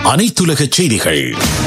அனைத்துலக செய்திகள்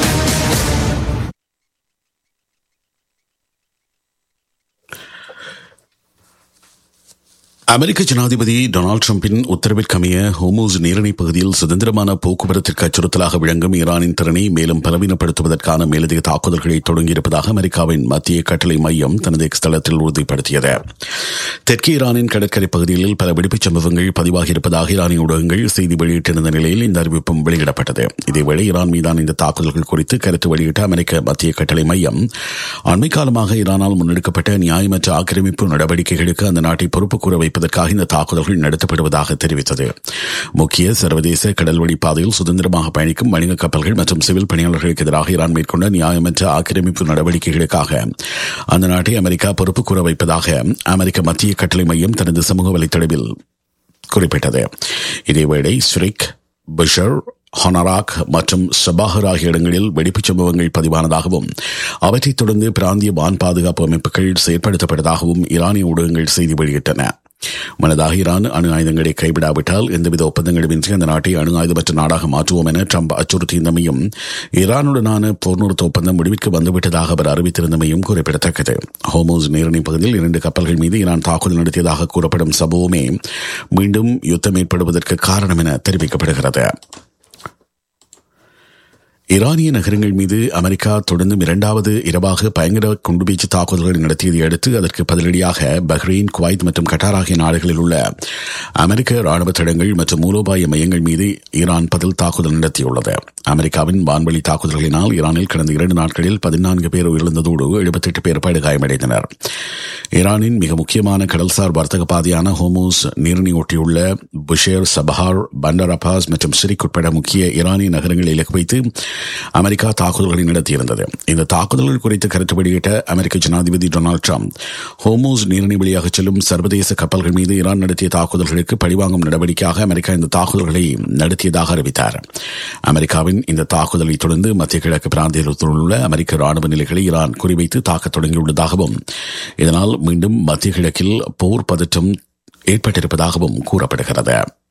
அமெரிக்க ஜனாதிபதி டொனால்டு டிரம்பின் உத்தரவிற்கமைய ஹோமூஸ் நீரிணை பகுதியில் சுதந்திரமான போக்குவரத்திற்கு அச்சுறுத்தலாக விளங்கும் ஈரானின் திறனை மேலும் பலவீனப்படுத்துவதற்கான மேலதிக தாக்குதல்களை தொடங்கியிருப்பதாக அமெரிக்காவின் மத்திய கட்டளை மையம் தனது எக்ஸ் தளத்தில் உறுதிப்படுத்தியது தெற்கு ஈரானின் கடற்கரை பகுதிகளில் பல வெடிப்புச் சம்பவங்கள் பதிவாகியிருப்பதாக ஈரானிய ஊடகங்கள் செய்தி வெளியிட்டிருந்த நிலையில் இந்த அறிவிப்பும் வெளியிடப்பட்டது இதேவேளை ஈரான் மீதான இந்த தாக்குதல்கள் குறித்து கருத்து வெளியிட்ட அமெரிக்க மத்திய கட்டளை மையம் அண்மை காலமாக ஈரானால் முன்னெடுக்கப்பட்ட நியாயமற்ற ஆக்கிரமிப்பு நடவடிக்கைகளுக்கு அந்த நாட்டை பொறுப்பு கூற வைப்பதற்காக இந்த தாக்குதல்கள் நடத்தப்படுவதாக தெரிவித்தது முக்கிய சர்வதேச கடல்வழி பாதையில் சுதந்திரமாக பயணிக்கும் வணிக கப்பல்கள் மற்றும் சிவில் பணியாளர்களுக்கு எதிராக ஈரான் மேற்கொண்ட நியாயமற்ற ஆக்கிரமிப்பு நடவடிக்கைகளுக்காக அந்த நாட்டை அமெரிக்கா பொறுப்பு கூற வைப்பதாக அமெரிக்க மத்திய கட்டளை மையம் தனது சமூக வலைத்தளவில் குறிப்பிட்டது இதேவேளை ஸ்ரிக் பிஷர் ஹொனராக் மற்றும் சபாஹர் ஆகிய இடங்களில் வெடிப்புச் சம்பவங்கள் பதிவானதாகவும் அவற்றைத் தொடர்ந்து பிராந்திய வான் பாதுகாப்பு அமைப்புகள் செயற்படுத்தப்பட்டதாகவும் ஈரானிய ஊடகங்கள் செய்தி வெளியிட்டன முன்னதாக ஈரான் அணு ஆயுதங்களை கைவிடாவிட்டால் எந்தவித ஒப்பந்தங்களுமின்றி அந்த நாட்டை அணு ஆயுதமற்ற நாடாக மாற்றுவோம் என ட்ரம்ப் அச்சுறுத்தியிருந்தமையும் ஈரானுடனான போர் நிறுத்த ஒப்பந்தம் முடிவிற்கு வந்துவிட்டதாக அவர் அறிவித்திருந்தமையும் குறிப்பிடத்தக்கது ஹோமோஸ் நீரிணை பகுதியில் இரண்டு கப்பல்கள் மீது ஈரான் தாக்குதல் நடத்தியதாக கூறப்படும் சம்பவமே மீண்டும் யுத்தம் ஏற்படுவதற்கு காரணம் என தெரிவிக்கப்படுகிறது ஈரானிய நகரங்கள் மீது அமெரிக்கா தொடர்ந்தும் இரண்டாவது இரவாக பயங்கர குண்டுவீச்சு தாக்குதல்களை நடத்தியதை அடுத்து அதற்கு பதிலடியாக பஹ்ரைன் குவைத் மற்றும் கட்டார் ஆகிய நாடுகளில் உள்ள அமெரிக்க ராணுவ தடங்கள் மற்றும் மூலோபாய மையங்கள் மீது ஈரான் பதில் தாக்குதல் நடத்தியுள்ளது அமெரிக்காவின் வான்வழி தாக்குதல்களினால் ஈரானில் கடந்த இரண்டு நாட்களில் பதினான்கு பேர் உயிரிழந்ததோடு எழுபத்தெட்டு பேர் படுகாயமடைந்தனர் ஈரானின் மிக முக்கியமான கடல்சார் வர்த்தக பாதையான ஹோமோஸ் நீரிணை ஒட்டியுள்ள புஷேர் சபஹார் பண்டர் அபாஸ் மற்றும் சிரிக் உட்பட முக்கிய ஈரானிய நகரங்களை இலக்கு வைத்து அமெரிக்கா தாக்குதல்களை நடத்தியிருந்தது இந்த தாக்குதல்கள் குறித்து கருத்து வெளியிட்ட அமெரிக்க ஜனாதிபதி டொனால்டு ட்ரம்ப் ஹோமோஸ் நீரிணை வழியாக செல்லும் சர்வதேச கப்பல்கள் மீது ஈரான் நடத்திய தாக்குதல்களுக்கு பழிவாங்கும் நடவடிக்கையாக அமெரிக்கா இந்த தாக்குதல்களை நடத்தியதாக அறிவித்தார் அமெரிக்காவின் இந்த தாக்குதலை தொடர்ந்து மத்திய கிழக்கு பிராந்தியத்தில் உள்ள அமெரிக்க ராணுவ நிலைகளை ஈரான் குறிவைத்து தாக்கத் தொடங்கியுள்ளதாகவும் இதனால் மீண்டும் மத்திய கிழக்கில் போர் பதற்றம் ஏற்பட்டிருப்பதாகவும் கூறப்படுகிறது